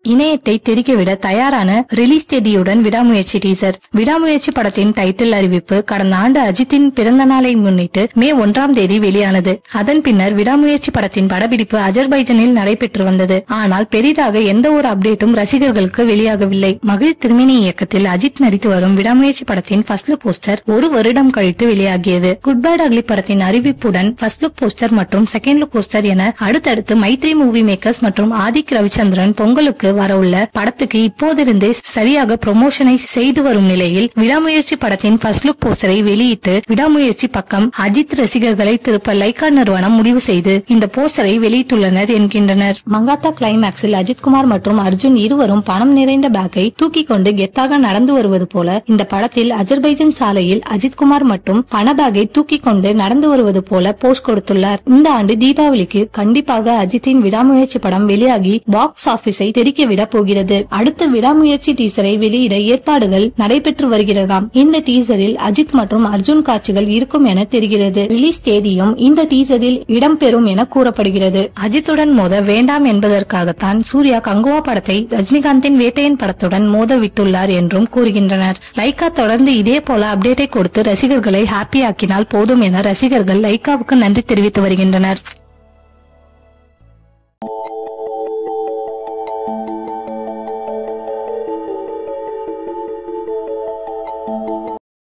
இணையத்தை தெரிக்கவிட தயாரான ரிலீஸ் தேதியுடன் விடாமுயற்சி டீசர் விடாமுயற்சி படத்தின் டைட்டில் அறிவிப்பு கடந்த ஆண்டு அஜித்தின் பிறந்த நாளை முன்னிட்டு மே ஒன்றாம் தேதி வெளியானது அதன் பின்னர் விடாமுயற்சி படத்தின் படப்பிடிப்பு அஜர்பைஜனில் நடைபெற்று வந்தது ஆனால் பெரிதாக எந்த ஒரு அப்டேட்டும் ரசிகர்களுக்கு வெளியாகவில்லை மகிழ் திருமினி இயக்கத்தில் அஜித் நடித்து வரும் விடாமுயற்சி படத்தின் ஃபர்ஸ்ட் லுக் போஸ்டர் ஒரு வருடம் கழித்து வெளியாகியது குட் பேட் அக்லி படத்தின் அறிவிப்புடன் ஃபர்ஸ்ட் லுக் போஸ்டர் மற்றும் செகண்ட் லுக் போஸ்டர் என அடுத்தடுத்து மைத்ரி மூவி மேக்கர்ஸ் மற்றும் ஆதிக் ரவிச்சந்திரன் பொங்கலுக்கு வரவுள்ள படத்துக்கு இப்போதிருந்தே சரியாக ப்ரொமோஷனை செய்து வரும் நிலையில் விடாமுயற்சி படத்தின் ஃபர்ஸ்ட் லுக் போஸ்டரை வெளியிட்டு விடாமுயற்சி பக்கம் அஜித் ரசிகர்களை திருப்ப லைகா நிறுவனம் முடிவு செய்து இந்த போஸ்டரை வெளியிட்டுள்ளனர் என்கின்றனர் மங்காத்தா கிளைமேக்ஸில் அஜித்குமார் மற்றும் அர்ஜுன் இருவரும் பணம் நிறைந்த பேக்கை தூக்கி கொண்டு கெத்தாக நடந்து வருவது போல இந்த படத்தில் அஜர்பைஜன் சாலையில் அஜித்குமார் மட்டும் பண பேக்கை தூக்கி கொண்டு நடந்து வருவது போல போஸ்ட் கொடுத்துள்ளார் இந்த ஆண்டு தீபாவளிக்கு கண்டிப்பாக அஜித்தின் விடாமுயற்சி படம் வெளியாகி பாக்ஸ் ஆபீஸை தெரிக்க போகிறது அடுத்த விடாமுயற்சி டீசரை வெளியிட ஏற்பாடுகள் நடைபெற்று வருகிறதாம் இந்த டீசரில் அஜித் மற்றும் அர்ஜுன் காட்சிகள் இருக்கும் என தெரிகிறது ரிலீஸ் தேதியும் இந்த டீசரில் இடம்பெறும் என கூறப்படுகிறது அஜித்துடன் மோத வேண்டாம் என்பதற்காகத்தான் சூர்யா கங்குவா படத்தை ரஜினிகாந்தின் வேட்டையன் படத்துடன் மோத விட்டுள்ளார் என்றும் கூறுகின்றனர் லைகா தொடர்ந்து இதே போல அப்டேட்டை கொடுத்து ரசிகர்களை ஹாப்பி ஆக்கினால் போதும் என ரசிகர்கள் லைகாவுக்கு நன்றி தெரிவித்து வருகின்றனர்